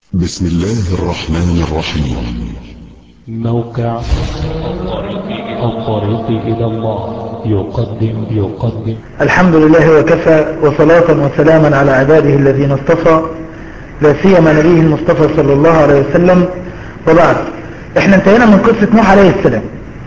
بسم الله الرحمن الرحيم موقع الطريق إلى الله يقدم يقدم الحمد لله وكفى وصلاة وسلاما على عباده الذين اصطفى لا سيما نبيه المصطفى صلى الله عليه وسلم وبعد احنا انتهينا من قصة نوح عليه السلام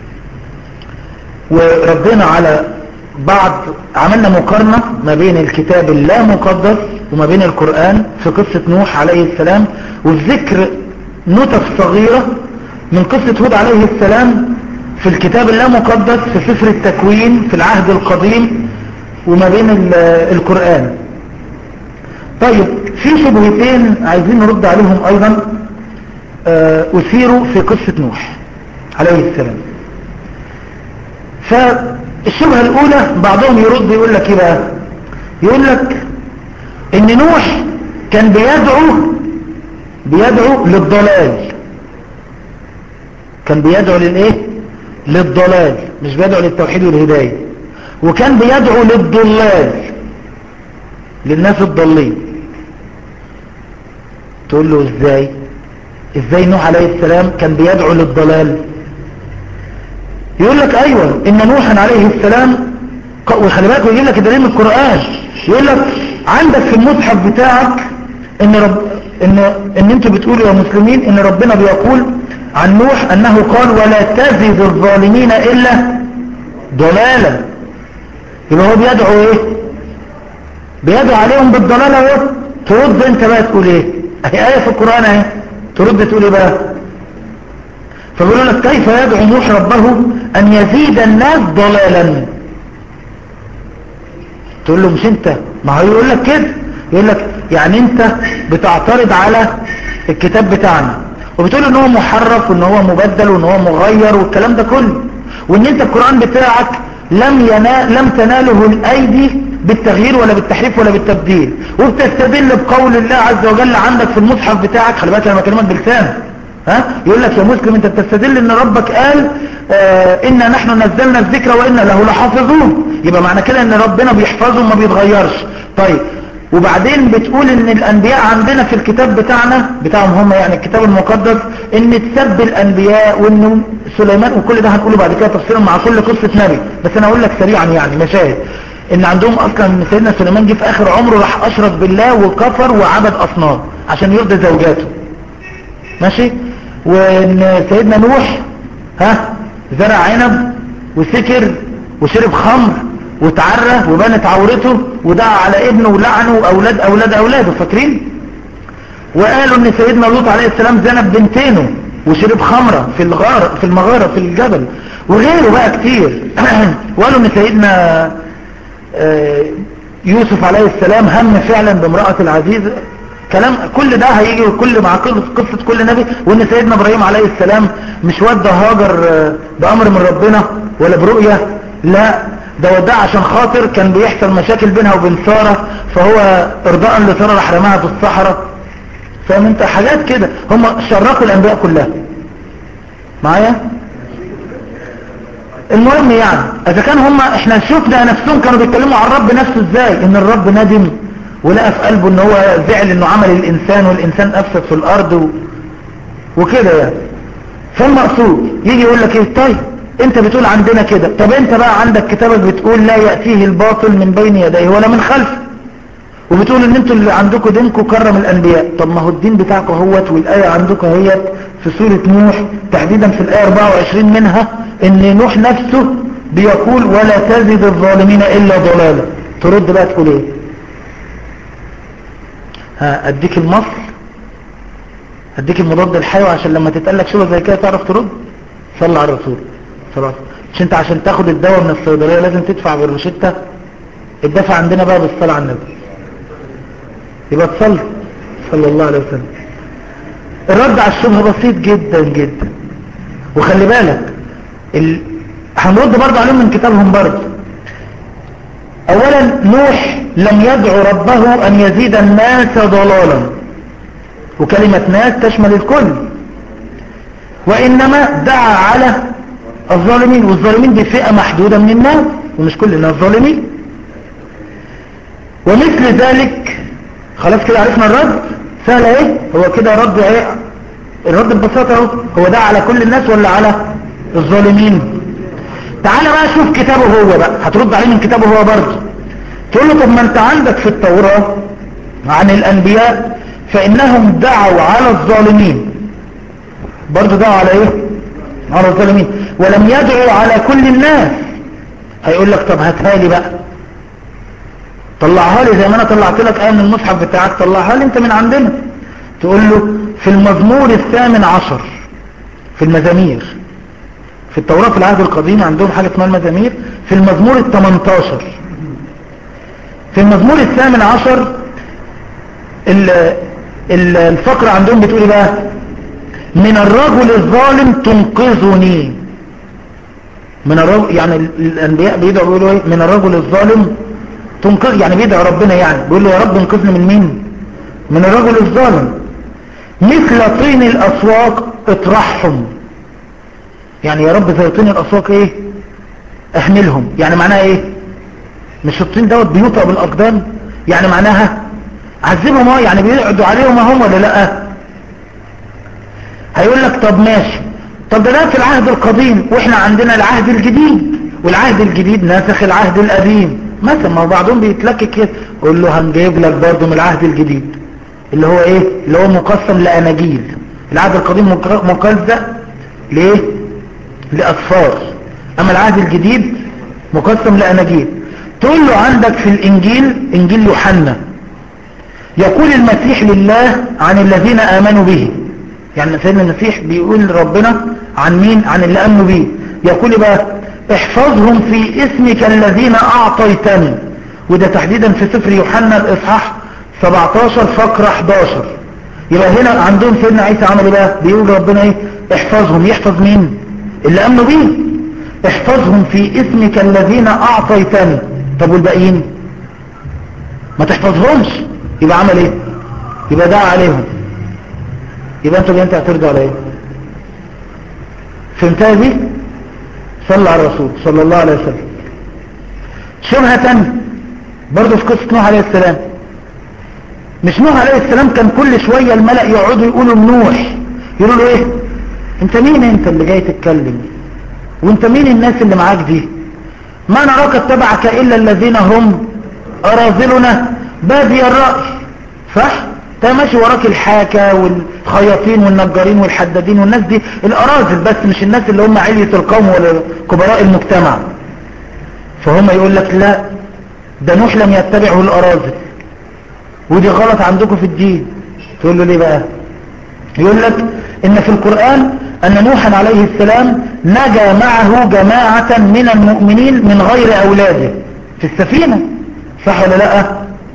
وردينا على بعض عملنا مقارنة ما بين الكتاب اللا مقدس وما بين القرآن في قصة نوح عليه السلام والذكر نطف صغيرة من قصة هود عليه السلام في الكتاب اللا مقدس في سفر التكوين في العهد القديم وما بين ال- القرآن طيب في شبهتين عايزين نرد عليهم ايضا آه، اثيروا في قصة نوح عليه السلام فالشبهة الاولى بعضهم يرد يقول لك ايه بقى يقول لك ان نوح كان بيدعو بيدعو للضلال كان بيدعو للايه للضلال مش بيدعو للتوحيد والهداية وكان بيدعو للضلال للناس الضالين تقول له ازاي ازاي نوح عليه السلام كان بيدعو للضلال يقول لك ايوه ان نوحا عليه السلام ق- وخلي بالك ويجيب لك الدليل من القرآن يقول لك عندك في المصحف بتاعك ان رب ان ان انتوا بتقولوا يا مسلمين ان ربنا بيقول عن نوح انه قال ولا تزد الظالمين الا ضلالا يبقى هو بيدعو ايه بيدعو عليهم بالضلالة اهو ترد انت بقى تقول ايه اهي آية في القرآن اهي ترد تقول ايه بقى فبيقول لك كيف يدعو نوح ربه ان يزيد الناس ضلالا تقول له مش انت ما هو يقول لك كده يقول لك يعني انت بتعترض على الكتاب بتاعنا وبتقول ان هو محرف وان هو مبدل وان هو مغير والكلام ده كله وان انت القرآن بتاعك لم ينال لم تناله الايدي بالتغيير ولا بالتحريف ولا بالتبديل وبتستدل بقول الله عز وجل عندك في المصحف بتاعك خلي بالك انا بكلمك بلسانك ها يقول لك يا مسلم انت بتستدل ان ربك قال آه انا نحن نزلنا الذكر وانا له لحافظون يبقى معنى كده ان ربنا بيحفظه وما بيتغيرش طيب وبعدين بتقول ان الانبياء عندنا في الكتاب بتاعنا بتاعهم هم يعني الكتاب المقدس ان تسب الانبياء وان سليمان وكل ده هنقوله بعد كده تفصيلا مع كل قصة نبي بس انا اقول لك سريعا يعني مشاهد ان عندهم اصلا ان سيدنا سليمان جه في اخر عمره راح اشرك بالله وكفر وعبد اصنام عشان يرضي زوجاته ماشي وان سيدنا نوح ها زرع عنب وسكر وشرب خمر وتعرى وبانت عورته ودعا على ابنه ولعنه واولاد اولاد اولاده فاكرين وقالوا ان سيدنا لوط عليه السلام زنب بنتينه وشرب خمرة في الغار في المغارة في الجبل وغيره بقى كتير وقالوا ان سيدنا آه، يوسف عليه السلام هم فعلا بامرأة العزيز كلام كل ده هيجي كل مع قصة قصة كل نبي وان سيدنا ابراهيم عليه السلام مش ودى هاجر آه، بامر من ربنا ولا برؤية لا ده وداه عشان خاطر كان بيحصل مشاكل بينها وبين سارة فهو ارضاء لسارة راح رماها في الصحراء فاهم انت حاجات كده هم شرقوا الانبياء كلها معايا المهم يعني اذا كان هم احنا شفنا نفسهم كانوا بيتكلموا عن الرب نفسه ازاي ان الرب ندم ولقى في قلبه ان هو زعل انه عمل الانسان والانسان افسد في الارض و... وكده يعني فالمقصود يجي يقول لك ايه طيب انت بتقول عندنا كده طب انت بقى عندك كتابك بتقول لا يأتيه الباطل من بين يديه ولا من خلفه وبتقول ان انتوا اللي عندكم دينكم كرم الانبياء طب ما هو الدين بتاعكم هوت والايه عندكم هي في سوره نوح تحديدا في الايه 24 منها ان نوح نفسه بيقول ولا تزد الظالمين الا ضلالا ترد بقى تقول ايه ها اديك المصل اديك المضاد الحيوي عشان لما تتقال لك شبه زي كده تعرف ترد صلى على الرسول صلى الله عليه وسلم. مش انت عشان تاخد الدواء من الصيدليه لازم تدفع بالروشته الدفع عندنا بقى بالصلاه على النبي يبقى تصلي صلى الله عليه وسلم الرد على الشبهة بسيط جدا جدا وخلي بالك ال... هنرد برضه عليهم من كتابهم برضه اولا نوح لم يدعو ربه ان يزيد الناس ضلالا وكلمة ناس تشمل الكل وانما دعا على الظالمين والظالمين دي فئة محدودة من الناس ومش كل الناس ظالمين ومثل ذلك خلاص كده عرفنا الرد سهل ايه هو كده رد ايه الرد ببساطة اهو هو ده على كل الناس ولا على الظالمين تعال بقى شوف كتابه هو بقى هترد عليه من كتابه هو برضه تقول له طب ما انت عندك في التوراة عن الانبياء فانهم دعوا على الظالمين برضه دعوا على ايه على الظالمين ولم يدعوا على كل الناس هيقول لك طب هاتها لي بقى طلعها لي زي ما انا طلعت لك ايه من المصحف بتاعك طلعها لي انت من عندنا تقول له في المزمور الثامن عشر في المزامير في التوراة في العهد القديم عندهم حاجة اسمها المزامير في المزمور الثمنتاشر في المزمور الثامن عشر الفقرة عندهم بتقول ايه بقى من الرجل الظالم تنقذني من الرجل يعني الانبياء بيدعوا بيقولوا ايه من الرجل الظالم تنقذ يعني بيدعو ربنا يعني بيقول له يا رب انقذني من مين من الرجل الظالم مثل طين الاسواق اطرحهم يعني يا رب زي طين الاسواق ايه احملهم يعني معناها ايه مش الطين دوت بيوطأ بالاقدام يعني معناها عذبهم اه يعني بيقعدوا عليهم هم ولا لا هيقول لك طب ماشي طب ده ده في العهد القديم واحنا عندنا العهد الجديد والعهد الجديد ناسخ العهد القديم مثلا ما بعضهم بيتلكك كده قول له هنجيب لك برضه من العهد الجديد اللي هو ايه اللي هو مقسم لاناجيل العهد القديم مقزأ ليه لاصفار اما العهد الجديد مقسم لاناجيل تقول له عندك في الانجيل انجيل يوحنا يقول المسيح لله عن الذين امنوا به يعني سيدنا المسيح بيقول ربنا عن مين عن اللي امنوا به يقول بقى احفظهم في اسمك الذين اعطيتني وده تحديدا في سفر يوحنا الاصحاح 17 فقرة 11 يبقى هنا عندهم سيدنا عيسى عمل ايه بقى بيقول ربنا ايه احفظهم يحفظ مين اللي امنوا بيه احفظهم في اسمك الذين اعطيتني طب والباقيين ما تحفظهمش يبقى عمل ايه يبقى دعا عليهم يبقى انتوا انت هترضوا على ايه فهمتها دي صلى على الرسول صلى الله عليه وسلم شبهة تانية برضه في قصة نوح عليه السلام مش نوح عليه السلام كان كل شوية الملأ يقعدوا يقولوا لنوح يقولوا له ايه انت مين انت اللي جاي تتكلم وانت مين الناس اللي معاك دي ما نراك اتبعك الا الذين هم اراذلنا بادي الرأي صح انت ماشي وراك الحاكة والخياطين والنجارين والحدادين والناس دي الاراذل بس مش الناس اللي هم علية القوم ولا كبراء المجتمع فهم يقول لك لا ده نوح لم يتبعه الاراذل ودي غلط عندكم في الدين تقول له ليه بقى يقول لك ان في القرآن ان نوحا عليه السلام نجا معه جماعة من المؤمنين من غير اولاده في السفينة صح ولا لا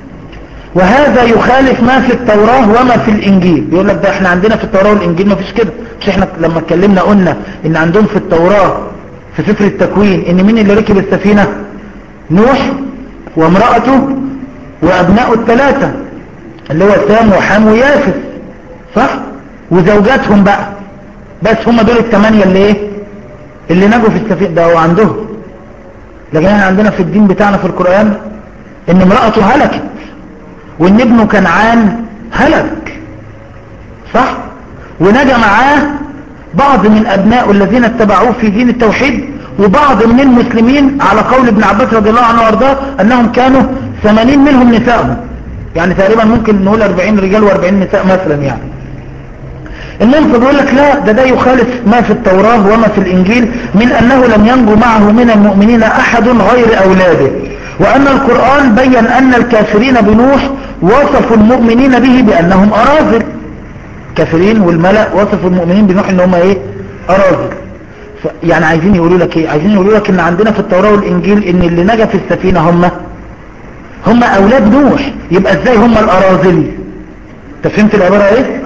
وهذا يخالف ما في التوراة وما في الانجيل يقول لك ده احنا عندنا في التوراة والانجيل ما فيش كده مش احنا لما اتكلمنا قلنا ان عندهم في التوراة في سفر التكوين ان مين اللي ركب السفينة نوح وامرأته وابنائه الثلاثة اللي هو سام وحام ويافس صح وزوجاتهم بقى بس هم دول الثمانية اللي ايه اللي نجوا في السفينة ده هو عندهم لكن احنا عندنا في الدين بتاعنا في القرآن ان امرأته هلكت وان ابنه كنعان هلك صح ونجا معاه بعض من ابنائه الذين اتبعوه في دين التوحيد وبعض من المسلمين على قول ابن عباس رضي الله عنه وارضاه انهم كانوا 80 منهم نسائهم يعني تقريبا ممكن نقول 40 رجال و40 نساء مثلا يعني المهم بيقول لك لا ده ده يخالف ما في التوراة وما في الانجيل من انه لم ينجو معه من المؤمنين احد غير اولاده وان القرآن بين ان الكافرين بنوح وصفوا المؤمنين به بانهم اراذل كافرين والملأ وصفوا المؤمنين بنوح ان هم ايه اراذل يعني عايزين يقولوا لك ايه عايزين يقولوا لك ان عندنا في التوراة والانجيل ان اللي نجا في السفينة هم هم اولاد نوح يبقى ازاي هم الاراذل انت فهمت العبارة ايه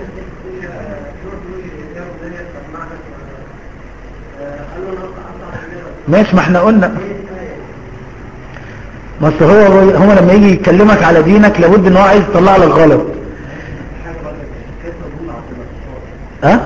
ماشي ما احنا قلنا بس هو هو لما يجي يكلمك على دينك لابد ان هو عايز يطلع لك غلط ها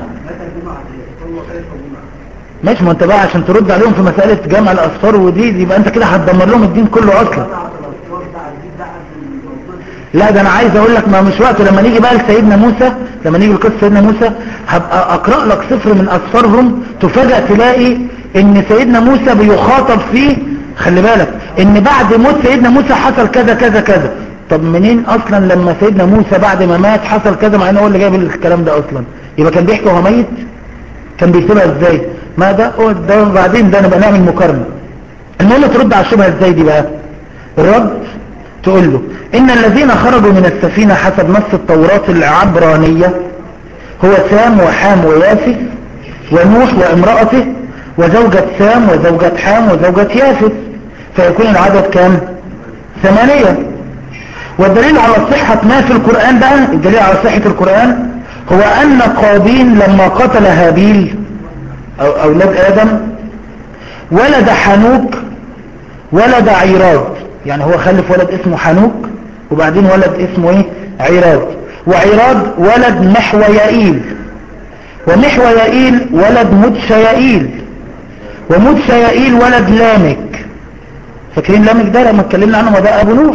ماشي ما انت بقى عشان ترد عليهم في مسألة جمع الأصفار ودي يبقى انت كده هتدمر لهم الدين كله أصلا لا ده انا عايز اقول لك ما مش وقته لما نيجي بقى لسيدنا موسى لما نيجي لقصه سيدنا موسى هبقى اقرا لك سفر من اسفارهم تفاجئ تلاقي ان سيدنا موسى بيخاطب فيه خلي بالك ان بعد موت سيدنا موسى حصل كذا كذا كذا طب منين اصلا لما سيدنا موسى بعد ما مات حصل كذا مع انه هو اللي جايب الكلام ده اصلا يبقى كان بيحكي وهو ميت كان بيكتبها ازاي ما ده هو ده بعدين ده نبقى نعمل مقارنه المهم ترد على الشبهه ازاي دي بقى الرد تقول له ان الذين خرجوا من السفينه حسب نص التوراه العبرانيه هو سام وحام ويافث ونوح وامرأته وزوجة سام وزوجة حام وزوجة يافث فيكون العدد كام ثمانية والدليل على صحة ما في القرآن بقى الدليل على صحة القرآن هو أن قابين لما قتل هابيل أو أولاد آدم ولد حنوك ولد عيراد يعني هو خلف ولد اسمه حنوك وبعدين ولد اسمه ايه عيراد وعيراد ولد محويائيل ومحويائيل ولد متشيائيل ومتشيائيل ولد لامك فاكرين لامك ده لما اتكلمنا عنه ما ده ابو نوح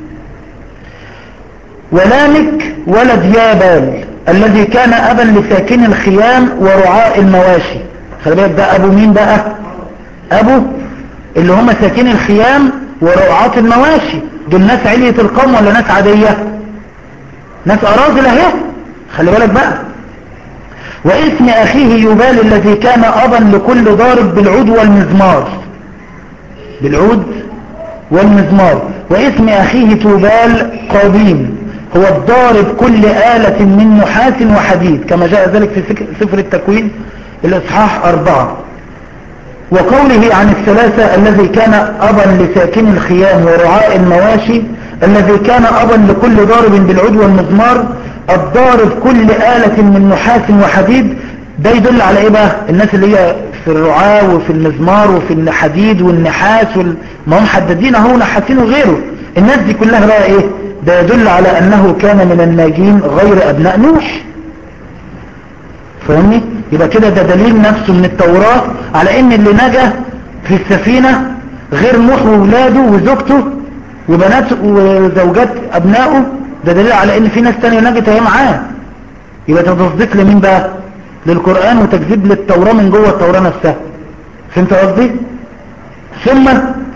ولامك ولد يابال الذي كان ابا لساكن الخيام ورعاء المواشي خلي بالك ده ابو مين بقى ابو اللي هم ساكن الخيام ورعاة المواشي دول ناس علية القوم ولا ناس عادية ناس اراضي اهي خلي بالك بقى واسم اخيه يبال الذي كان ابا لكل ضارب بالعود والمزمار بالعود والمزمار واسم اخيه توبال قابين هو الضارب كل آلة من نحاس وحديد كما جاء ذلك في سفر التكوين الاصحاح اربعة وقوله عن الثلاثة الذي كان ابا لساكن الخيام ورعاء المواشي الذي كان ابا لكل ضارب بالعود والمزمار الضارب كل آلة من نحاس وحديد ده يدل على ايه بقى الناس اللي هي في الرعاة وفي المزمار وفي الحديد والنحاس وال... ما هم حدادين اهو نحاسين وغيره الناس دي كلها بقى ايه ده يدل على انه كان من الناجين غير ابناء نوح فاهمني يبقى كده ده دليل نفسه من التوراة على ان اللي نجا في السفينة غير نوح وولاده وزوجته وبناته وزوجات ابنائه ده دليل على ان في ناس تانية نجت اهي معاه يبقى ده تصديق لمين بقى للقرآن وتكذيب للتوراة من جوه التوراة نفسها فهمت قصدي ثم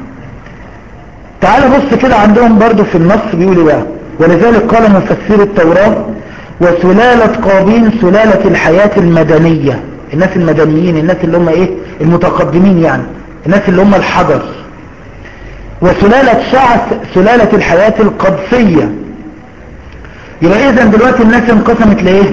تعال بص كده عندهم برضو في النص بيقول ايه بقى ولذلك قال مفسر التوراة وسلالة قابين سلالة الحياة المدنية الناس المدنيين الناس اللي هم ايه المتقدمين يعني الناس اللي هم الحضر وسلالة شعث سلالة الحياة القدسية يبقى اذا دلوقتي الناس انقسمت لايه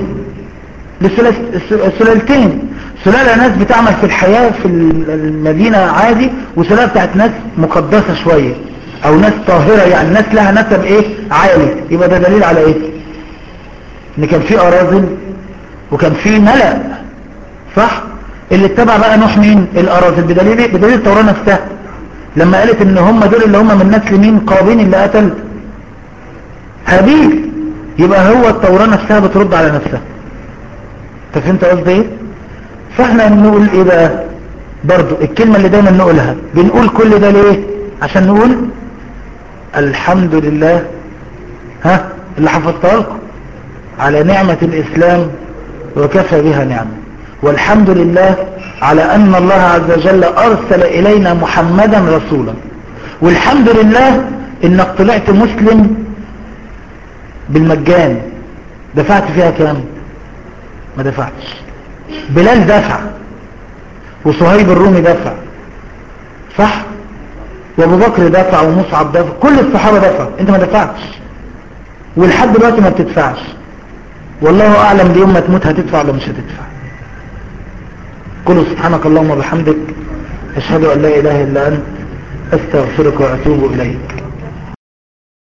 للسلالتين سلالة ناس بتعمل في الحياة في المدينة عادي وسلالة بتاعت ناس مقدسة شوية او ناس طاهرة يعني ناس لها نسب ايه عالي يبقى ده دليل على ايه ان كان في اراذل وكان في ملأ صح اللي اتبع بقى نوح مين الاراذل بدليل ايه بدليل التوراة نفسها لما قالت ان هم دول اللي هم من نسل مين قابين اللي قتل هابيل يبقى هو التوراة نفسها بترد على نفسها انت فهمت قصدي ايه فاحنا نقول ايه بقى برضو الكلمة اللي دايما نقولها بنقول كل ده ليه عشان نقول الحمد لله ها اللي حفظتها لكم على نعمة الاسلام وكفى بها نعمة والحمد لله على ان الله عز وجل ارسل الينا محمدا رسولا والحمد لله انك طلعت مسلم بالمجان دفعت فيها كام ما دفعتش بلال دفع وصهيب الرومي دفع صح وابو بكر دفع ومصعب دفع كل الصحابة دفع انت ما دفعتش ولحد دلوقتي ما بتدفعش والله اعلم بيوم ما تموت هتدفع ولا مش هتدفع قل سبحانك اللهم وبحمدك اشهد ان لا اله الا انت استغفرك واتوب اليك